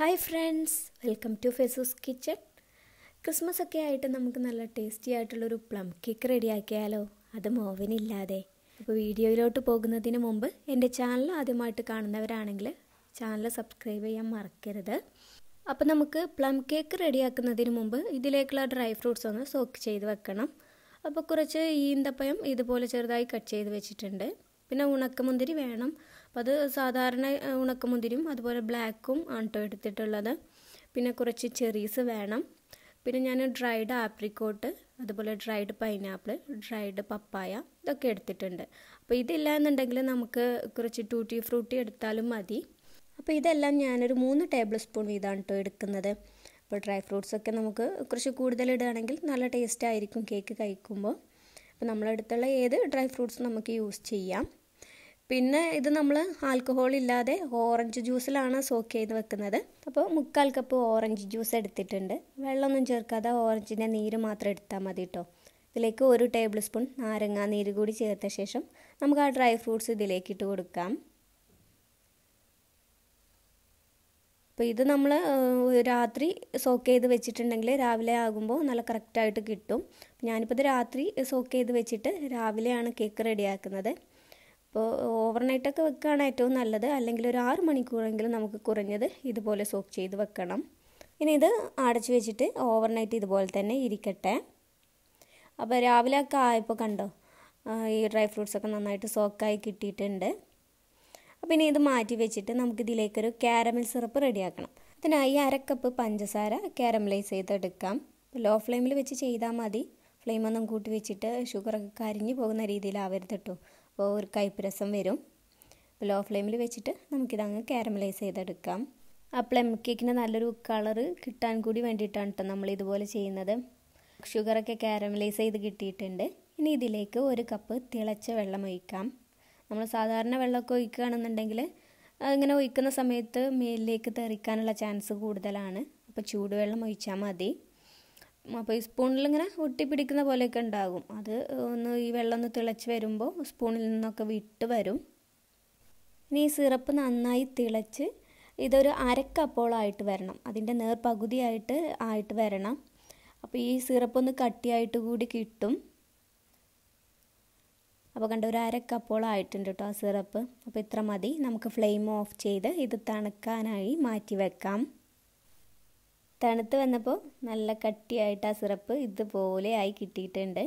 hi friends welcome to ഫെസൂസ് kitchen Christmas ഒക്കെ ആയിട്ട് നമുക്ക് നല്ല ടേസ്റ്റി ആയിട്ടുള്ളൊരു പ്ലം കേക്ക് റെഡിയാക്കിയാലോ അതും ഓവനില്ലാതെ അപ്പോൾ വീഡിയോയിലോട്ട് പോകുന്നതിന് മുമ്പ് എൻ്റെ ചാനൽ ആദ്യമായിട്ട് കാണുന്നവരാണെങ്കിൽ ചാനൽ സബ്സ്ക്രൈബ് ചെയ്യാൻ മറക്കരുത് അപ്പോൾ നമുക്ക് പ്ലം കേക്ക് റെഡിയാക്കുന്നതിന് മുമ്പ് ഇതിലേക്കുള്ള ഡ്രൈ ഫ്രൂട്ട്സ് ഒന്ന് സോക്ക് ചെയ്ത് വെക്കണം അപ്പോൾ കുറച്ച് ഈന്തപ്പഴം ഇതുപോലെ ചെറുതായി കട്ട് ചെയ്ത് വെച്ചിട്ടുണ്ട് പിന്നെ ഉണക്കമുന്തിരി വേണം അപ്പോൾ അത് സാധാരണ ഉണക്കമുന്തിരിയും അതുപോലെ ബ്ലാക്കും ആണ് കേട്ടോ എടുത്തിട്ടുള്ളത് പിന്നെ കുറച്ച് ചെറീസ് വേണം പിന്നെ ഞാൻ ഡ്രൈഡ് ആപ്രിക്കോട്ട് അതുപോലെ ഡ്രൈഡ് പൈനാപ്പിൾ ഡ്രൈഡ് പപ്പായ ഇതൊക്കെ എടുത്തിട്ടുണ്ട് അപ്പോൾ ഇതില്ല എന്നുണ്ടെങ്കിൽ നമുക്ക് കുറച്ച് ടൂട്ടി ഫ്രൂട്ടി എടുത്താലും മതി അപ്പോൾ ഇതെല്ലാം ഞാനൊരു മൂന്ന് ടേബിൾ സ്പൂൺ വീതമാണ് കേട്ടോ എടുക്കുന്നത് അപ്പോൾ ഡ്രൈ ഫ്രൂട്ട്സ് ഒക്കെ നമുക്ക് കുറച്ച് കൂടുതൽ ഇടുകയാണെങ്കിൽ നല്ല ടേസ്റ്റ് ആയിരിക്കും കേക്ക് കഴിക്കുമ്പോൾ അപ്പോൾ നമ്മളെടുത്തുള്ള ഏത് ഡ്രൈ ഫ്രൂട്ട്സ് നമുക്ക് യൂസ് ചെയ്യാം പിന്നെ ഇത് നമ്മൾ ആൽക്കഹോൾ ഇല്ലാതെ ഓറഞ്ച് ജ്യൂസിലാണ് സോക്ക് ചെയ്ത് വെക്കുന്നത് അപ്പോൾ മുക്കാൽ കപ്പ് ഓറഞ്ച് ജ്യൂസ് എടുത്തിട്ടുണ്ട് വെള്ളമൊന്നും ചേർക്കാതെ ഓറഞ്ചിൻ്റെ നീര് മാത്രം എടുത്താൽ മതി കേട്ടോ ഇതിലേക്ക് ഒരു ടേബിൾ സ്പൂൺ നാരങ്ങാ നീര് കൂടി ചേർത്ത ശേഷം നമുക്ക് ആ ഡ്രൈ ഫ്രൂട്ട്സ് ഇതിലേക്ക് ഇട്ട് കൊടുക്കാം അപ്പോൾ ഇത് നമ്മൾ രാത്രി സോക്ക് ചെയ്ത് വെച്ചിട്ടുണ്ടെങ്കിൽ രാവിലെ ആകുമ്പോൾ നല്ല കറക്റ്റായിട്ട് കിട്ടും ഞാനിപ്പോൾ ഇത് രാത്രി സോക്ക് ചെയ്ത് വെച്ചിട്ട് രാവിലെയാണ് കേക്ക് റെഡിയാക്കുന്നത് അപ്പോൾ ഓവർനൈറ്റൊക്കെ വെക്കുകയാണ് ഏറ്റവും നല്ലത് അല്ലെങ്കിൽ ഒരു ആറ് മണിക്കൂറെങ്കിലും നമുക്ക് കുറഞ്ഞത് ഇതുപോലെ സോക്ക് ചെയ്ത് വെക്കണം ഇനി ഇത് അടച്ചു വെച്ചിട്ട് ഓവർനൈറ്റ് ഇതുപോലെ തന്നെ ഇരിക്കട്ടെ അപ്പോൾ രാവിലെ ഒക്കെ ആയപ്പോൾ കണ്ടോ ഈ ഡ്രൈ ഫ്രൂട്ട്സൊക്കെ നന്നായിട്ട് സോക്കായി കിട്ടിയിട്ടുണ്ട് അപ്പോൾ ഇനി ഇത് മാറ്റി വെച്ചിട്ട് നമുക്ക് ഇതിലേക്കൊരു കാരമൽ സിറപ്പ് റെഡിയാക്കണം അതിനായി അരക്കപ്പ് പഞ്ചസാര കാരമലൈസ് ചെയ്തെടുക്കാം ലോ ഫ്ലെയിമിൽ വെച്ച് ചെയ്താൽ മതി ഫ്ലെയിമൊന്നും കൂട്ടി വെച്ചിട്ട് ഷുഗറൊക്കെ കരിഞ്ഞു പോകുന്ന രീതിയിലാവരുത് കേട്ടോ അപ്പോൾ ഒരു കയ്പ്പ് രസം വരും അപ്പോൾ ലോ ഫ്ലെയിമിൽ വെച്ചിട്ട് നമുക്കിതങ്ങ് കാരമലൈസ് ചെയ്തെടുക്കാം ആ പ്ലം കേക്കിന് നല്ലൊരു കളറ് കിട്ടാൻ കൂടി വേണ്ടിയിട്ടാണ് കേട്ടോ നമ്മൾ ഇതുപോലെ ചെയ്യുന്നത് ഷുഗറൊക്കെ കാരമലൈസ് ചെയ്ത് കിട്ടിയിട്ടുണ്ട് ഇനി ഇതിലേക്ക് ഒരു കപ്പ് തിളച്ച വെള്ളം ഒഴിക്കാം നമ്മൾ സാധാരണ വെള്ളമൊക്കെ ഒഴിക്കുകയാണെന്നുണ്ടെങ്കിൽ ഇങ്ങനെ ഒഴിക്കുന്ന സമയത്ത് മേലിലേക്ക് തെറിക്കാനുള്ള ചാൻസ് കൂടുതലാണ് അപ്പോൾ ചൂടുവെള്ളം ഒഴിച്ചാൽ മതി അപ്പോൾ ഈ സ്പൂണിൽ ഇങ്ങനെ ഒട്ടിപ്പിടിക്കുന്ന പോലെയൊക്കെ ഉണ്ടാകും അത് ഒന്ന് ഈ വെള്ളം ഒന്ന് തിളച്ച് വരുമ്പോൾ സ്പൂണിൽ നിന്നൊക്കെ വിട്ട് വരും ഇനി ഈ സിറപ്പ് നന്നായി തിളച്ച് ഇതൊരു അരക്കപ്പോളായിട്ട് വരണം അതിൻ്റെ നേർ പകുതിയായിട്ട് ആയിട്ട് വരണം അപ്പോൾ ഈ സിറപ്പ് ഒന്ന് കട്ടിയായിട്ട് കൂടി കിട്ടും അപ്പോൾ കണ്ട ഒരു അരക്കപ്പോളായിട്ടുണ്ട് കേട്ടോ ആ സിറപ്പ് അപ്പോൾ ഇത്ര മതി നമുക്ക് ഫ്ലെയിം ഓഫ് ചെയ്ത് ഇത് തണുക്കാനായി മാറ്റി വെക്കാം തണുത്ത് വന്നപ്പോൾ നല്ല കട്ടിയായിട്ട് ആ സിറപ്പ് ഇതുപോലെ ആയി കിട്ടിയിട്ടുണ്ട്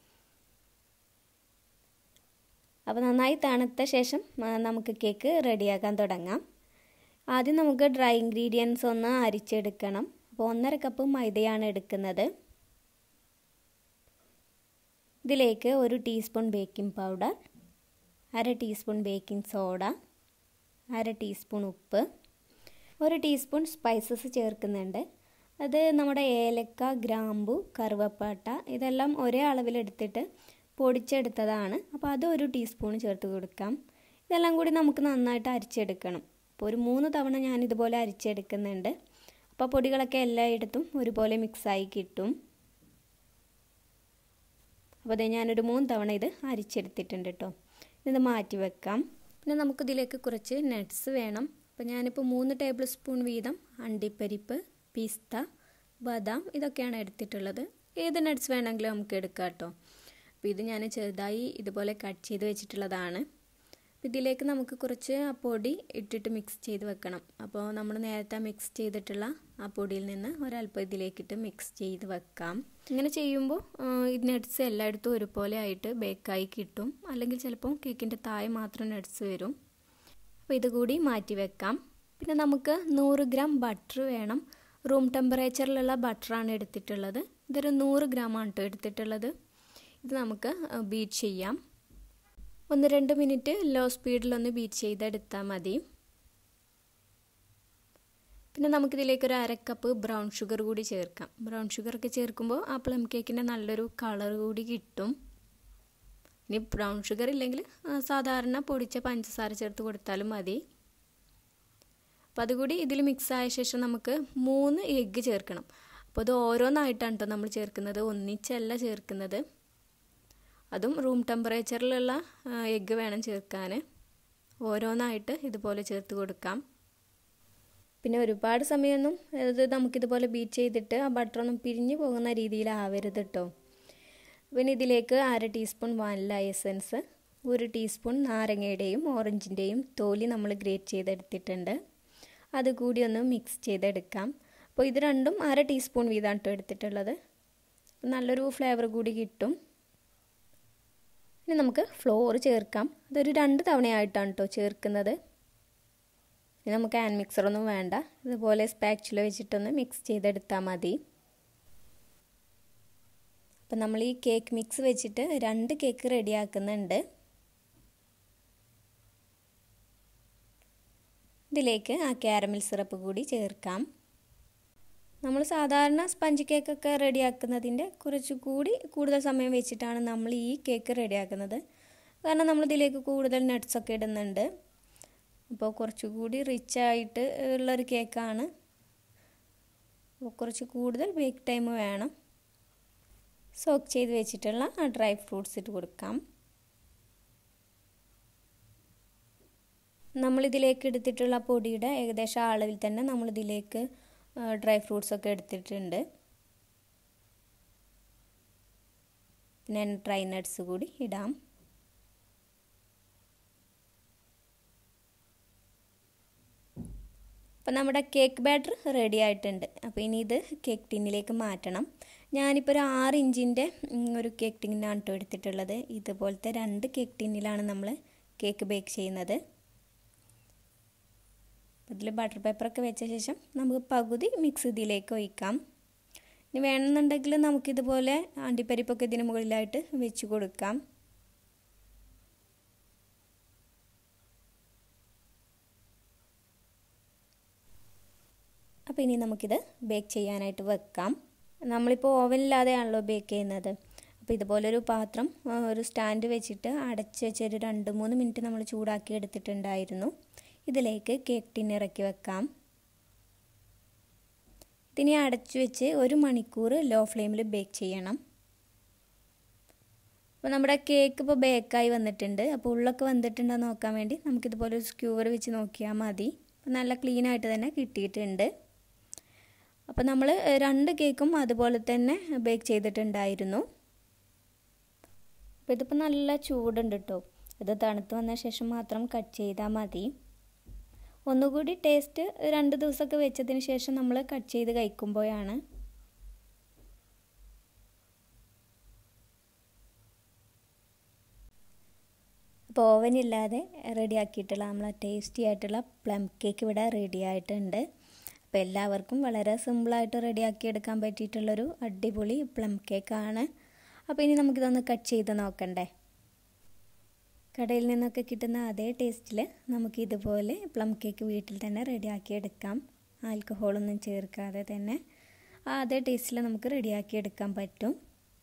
അപ്പോൾ നന്നായി തണുത്ത ശേഷം നമുക്ക് കേക്ക് റെഡിയാക്കാൻ തുടങ്ങാം ആദ്യം നമുക്ക് ഡ്രൈ ഇൻഗ്രീഡിയൻസ് ഒന്ന് അരിച്ചെടുക്കണം അപ്പോൾ ഒന്നര കപ്പ് മൈദയാണ് എടുക്കുന്നത് ഇതിലേക്ക് ഒരു ടീസ്പൂൺ ബേക്കിംഗ് പൗഡർ അര ടീസ്പൂൺ ബേക്കിംഗ് സോഡ അര ടീസ്പൂൺ ഉപ്പ് ഒരു ടീസ്പൂൺ സ്പൈസസ് ചേർക്കുന്നുണ്ട് അത് നമ്മുടെ ഏലക്ക ഗ്രാമ്പു കറുവപ്പാട്ട ഇതെല്ലാം ഒരേ അളവിലെടുത്തിട്ട് പൊടിച്ചെടുത്തതാണ് അപ്പോൾ അത് ഒരു ടീസ്പൂൺ ചേർത്ത് കൊടുക്കാം ഇതെല്ലാം കൂടി നമുക്ക് നന്നായിട്ട് അരിച്ചെടുക്കണം അപ്പോൾ ഒരു മൂന്ന് തവണ ഞാൻ ഇതുപോലെ അരിച്ചെടുക്കുന്നുണ്ട് അപ്പോൾ പൊടികളൊക്കെ എല്ലായിടത്തും ഒരുപോലെ മിക്സായി കിട്ടും അപ്പോൾ അതേ ഞാനൊരു മൂന്ന് തവണ ഇത് അരിച്ചെടുത്തിട്ടുണ്ട് കേട്ടോ ഇത് മാറ്റി വെക്കാം പിന്നെ നമുക്കിതിലേക്ക് കുറച്ച് നട്ട്സ് വേണം അപ്പോൾ ഞാനിപ്പോൾ മൂന്ന് ടേബിൾ സ്പൂൺ വീതം അണ്ടിപ്പരിപ്പ് പിസ്ത ബദാം ഇതൊക്കെയാണ് എടുത്തിട്ടുള്ളത് ഏത് നട്ട്സ് വേണമെങ്കിലും നമുക്ക് എടുക്കാം കേട്ടോ അപ്പോൾ ഇത് ഞാൻ ചെറുതായി ഇതുപോലെ കട്ട് ചെയ്ത് വെച്ചിട്ടുള്ളതാണ് അപ്പോൾ ഇതിലേക്ക് നമുക്ക് കുറച്ച് ആ പൊടി ഇട്ടിട്ട് മിക്സ് ചെയ്ത് വെക്കണം അപ്പോൾ നമ്മൾ നേരത്തെ മിക്സ് ചെയ്തിട്ടുള്ള ആ പൊടിയിൽ നിന്ന് ഒരല്പം ഇതിലേക്കിട്ട് മിക്സ് ചെയ്ത് വെക്കാം ഇങ്ങനെ ചെയ്യുമ്പോൾ ഈ നട്ട്സ് എല്ലായിടത്തും ഒരുപോലെ ആയിട്ട് ബേക്കായി കിട്ടും അല്ലെങ്കിൽ ചിലപ്പോൾ കേക്കിൻ്റെ താഴെ മാത്രം നട്ട്സ് വരും അപ്പോൾ ഇത് കൂടി മാറ്റി വെക്കാം പിന്നെ നമുക്ക് നൂറ് ഗ്രാം ബട്ടർ വേണം റൂം ടെമ്പറേച്ചറിലുള്ള ബട്ടറാണ് എടുത്തിട്ടുള്ളത് ഇതൊരു നൂറ് ഗ്രാമാണ് കേട്ടോ എടുത്തിട്ടുള്ളത് ഇത് നമുക്ക് ബീറ്റ് ചെയ്യാം ഒന്ന് രണ്ട് മിനിറ്റ് ലോ സ്പീഡിലൊന്ന് ബീറ്റ് ചെയ്തെടുത്താൽ മതി പിന്നെ നമുക്കിതിലേക്ക് ഒരു അരക്കപ്പ് ബ്രൗൺ ഷുഗർ കൂടി ചേർക്കാം ബ്രൗൺ ഷുഗറൊക്കെ ചേർക്കുമ്പോൾ ആ പ്ലം കേക്കിൻ്റെ നല്ലൊരു കളർ കൂടി കിട്ടും ഇനി ബ്രൗൺ ഷുഗർ ഇല്ലെങ്കിൽ സാധാരണ പൊടിച്ച പഞ്ചസാര ചേർത്ത് കൊടുത്താലും മതി അപ്പോൾ അതുകൂടി ഇതിൽ മിക്സ് ആയ ശേഷം നമുക്ക് മൂന്ന് എഗ്ഗ് ചേർക്കണം അപ്പോൾ അത് ഓരോന്നായിട്ടാണ് കേട്ടോ നമ്മൾ ചേർക്കുന്നത് ഒന്നിച്ചല്ല ചേർക്കുന്നത് അതും റൂം ടെമ്പറേച്ചറിലുള്ള എഗ്ഗ് വേണം ചേർക്കാൻ ഓരോന്നായിട്ട് ഇതുപോലെ ചേർത്ത് കൊടുക്കാം പിന്നെ ഒരുപാട് സമയമൊന്നും ഇത് നമുക്കിതുപോലെ ബീറ്റ് ചെയ്തിട്ട് ആ ബട്ടറൊന്നും പിരിഞ്ഞു പോകുന്ന രീതിയിലാവരുത് കേട്ടോ പിന്നെ ഇതിലേക്ക് അര ടീസ്പൂൺ വാനില എസൻസ് ഒരു ടീസ്പൂൺ നാരങ്ങയുടെയും ഓറഞ്ചിൻ്റെയും തോലി നമ്മൾ ഗ്രേറ്റ് ചെയ്തെടുത്തിട്ടുണ്ട് അത് കൂടി ഒന്ന് മിക്സ് ചെയ്തെടുക്കാം അപ്പോൾ ഇത് രണ്ടും അര ടീസ്പൂൺ വീതമാണ് കേട്ടോ എടുത്തിട്ടുള്ളത് നല്ലൊരു ഫ്ലേവർ കൂടി കിട്ടും ഇനി നമുക്ക് ഫ്ലോർ ചേർക്കാം അതൊരു രണ്ട് തവണയായിട്ടാണ് കേട്ടോ ചേർക്കുന്നത് ഇനി നമുക്ക് ഹാൻഡ് മിക്സറൊന്നും വേണ്ട ഇതുപോലെ സ്പാക്ചുല വെച്ചിട്ടൊന്ന് മിക്സ് ചെയ്തെടുത്താൽ മതി അപ്പം നമ്മൾ ഈ കേക്ക് മിക്സ് വെച്ചിട്ട് രണ്ട് കേക്ക് റെഡിയാക്കുന്നുണ്ട് ഇതിലേക്ക് ആ കാരമൽ സിറപ്പ് കൂടി ചേർക്കാം നമ്മൾ സാധാരണ സ്പഞ്ച് കേക്കൊക്കെ റെഡിയാക്കുന്നതിൻ്റെ കുറച്ചുകൂടി കൂടുതൽ സമയം വെച്ചിട്ടാണ് നമ്മൾ ഈ കേക്ക് റെഡിയാക്കുന്നത് കാരണം നമ്മൾ ഇതിലേക്ക് കൂടുതൽ നട്ട്സൊക്കെ ഇടുന്നുണ്ട് അപ്പോൾ കുറച്ചുകൂടി റിച്ച് ആയിട്ട് ഉള്ളൊരു കേക്കാണ് കുറച്ച് കൂടുതൽ ബേക്ക് ടൈം വേണം സോക്ക് ചെയ്ത് വെച്ചിട്ടുള്ള ആ ഡ്രൈ ഫ്രൂട്ട്സ് ഇട്ട് കൊടുക്കാം നമ്മളിതിലേക്ക് എടുത്തിട്ടുള്ള പൊടിയുടെ ഏകദേശം അളവിൽ തന്നെ നമ്മളിതിലേക്ക് ഡ്രൈ ഫ്രൂട്ട്സ് ഒക്കെ എടുത്തിട്ടുണ്ട് പിന്നെ ഡ്രൈ നട്ട്സ് കൂടി ഇടാം അപ്പോൾ നമ്മുടെ കേക്ക് ബാറ്റർ റെഡി ആയിട്ടുണ്ട് അപ്പോൾ ഇനി ഇത് കേക്ക് ടിന്നിലേക്ക് മാറ്റണം ഞാനിപ്പോൾ ഒരു ആറ് ഇഞ്ചിൻ്റെ ഒരു കേക്ക് ടിന്നാണ് കേട്ടോ എടുത്തിട്ടുള്ളത് ഇതുപോലത്തെ രണ്ട് കേക്ക് ടിന്നിലാണ് നമ്മൾ കേക്ക് ബേക്ക് ചെയ്യുന്നത് അതിൽ ബട്ടർ പേപ്പറൊക്കെ വെച്ച ശേഷം നമുക്ക് പകുതി മിക്സ് ഇതിലേക്ക് ഒഴിക്കാം ഇനി വേണമെന്നുണ്ടെങ്കിൽ നമുക്കിതുപോലെ അണ്ടിപ്പരിപ്പൊക്കെ ഇതിന് മുകളിലായിട്ട് വെച്ച് കൊടുക്കാം അപ്പോൾ ഇനി നമുക്കിത് ബേക്ക് ചെയ്യാനായിട്ട് വെക്കാം നമ്മളിപ്പോൾ ഓവനില്ലാതെയാണല്ലോ ബേക്ക് ചെയ്യുന്നത് അപ്പോൾ ഇതുപോലൊരു പാത്രം ഒരു സ്റ്റാൻഡ് വെച്ചിട്ട് അടച്ച് വെച്ച് ഒരു രണ്ട് മൂന്ന് മിനിറ്റ് നമ്മൾ ചൂടാക്കി എടുത്തിട്ടുണ്ടായിരുന്നു ഇതിലേക്ക് കേക്ക് ടിൻ ഇറക്കി വെക്കാം ഇതിനെ അടച്ചു വെച്ച് ഒരു മണിക്കൂർ ലോ ഫ്ലെയിമിൽ ബേക്ക് ചെയ്യണം അപ്പോൾ നമ്മുടെ കേക്ക് ഇപ്പോൾ ബേക്കായി വന്നിട്ടുണ്ട് അപ്പോൾ ഉള്ളൊക്കെ വന്നിട്ടുണ്ടോ നോക്കാൻ വേണ്ടി നമുക്കിതുപോലെ ഒരു സ്ക്യൂവർ വെച്ച് നോക്കിയാൽ മതി അപ്പോൾ നല്ല ക്ലീൻ ആയിട്ട് തന്നെ കിട്ടിയിട്ടുണ്ട് അപ്പോൾ നമ്മൾ രണ്ട് കേക്കും അതുപോലെ തന്നെ ബേക്ക് ചെയ്തിട്ടുണ്ടായിരുന്നു അപ്പോൾ ഇതിപ്പോൾ നല്ല ചൂടുണ്ട് കേട്ടോ ഇത് തണുത്ത് വന്ന ശേഷം മാത്രം കട്ട് ചെയ്താൽ മതി ഒന്നുകൂടി ടേസ്റ്റ് രണ്ട് ദിവസമൊക്കെ വെച്ചതിന് ശേഷം നമ്മൾ കട്ട് ചെയ്ത് കഴിക്കുമ്പോഴാണ് അപ്പോൾ ഓവനില്ലാതെ റെഡിയാക്കിയിട്ടുള്ള നമ്മളെ ടേസ്റ്റി ആയിട്ടുള്ള പ്ലം കേക്ക് ഇവിടെ റെഡി ആയിട്ടുണ്ട് അപ്പോൾ എല്ലാവർക്കും വളരെ സിമ്പിളായിട്ട് റെഡിയാക്കി എടുക്കാൻ പറ്റിയിട്ടുള്ളൊരു അടിപൊളി പ്ലം കേക്കാണ് അപ്പോൾ ഇനി നമുക്കിതൊന്ന് കട്ട് ചെയ്ത് നോക്കണ്ടേ കടയിൽ നിന്നൊക്കെ കിട്ടുന്ന അതേ ടേസ്റ്റിൽ നമുക്ക് ഇതുപോലെ പ്ലം കേക്ക് വീട്ടിൽ തന്നെ റെഡിയാക്കി എടുക്കാം ആൽക്കഹോളൊന്നും ചേർക്കാതെ തന്നെ ആ അതേ ടേസ്റ്റിൽ നമുക്ക് റെഡിയാക്കി എടുക്കാൻ പറ്റും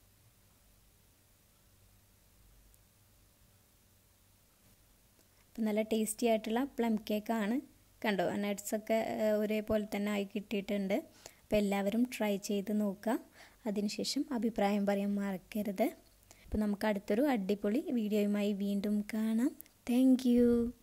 അപ്പം നല്ല ടേസ്റ്റി ആയിട്ടുള്ള പ്ലം കേക്കാണ് കണ്ടോ നട്ട്സൊക്കെ ഒരേപോലെ തന്നെ ആയി കിട്ടിയിട്ടുണ്ട് അപ്പോൾ എല്ലാവരും ട്രൈ ചെയ്ത് നോക്കുക അതിനുശേഷം അഭിപ്രായം പറയാൻ മറക്കരുത് അപ്പോൾ നമുക്ക് അടുത്തൊരു അടിപൊളി വീഡിയോയുമായി വീണ്ടും കാണാം താങ്ക്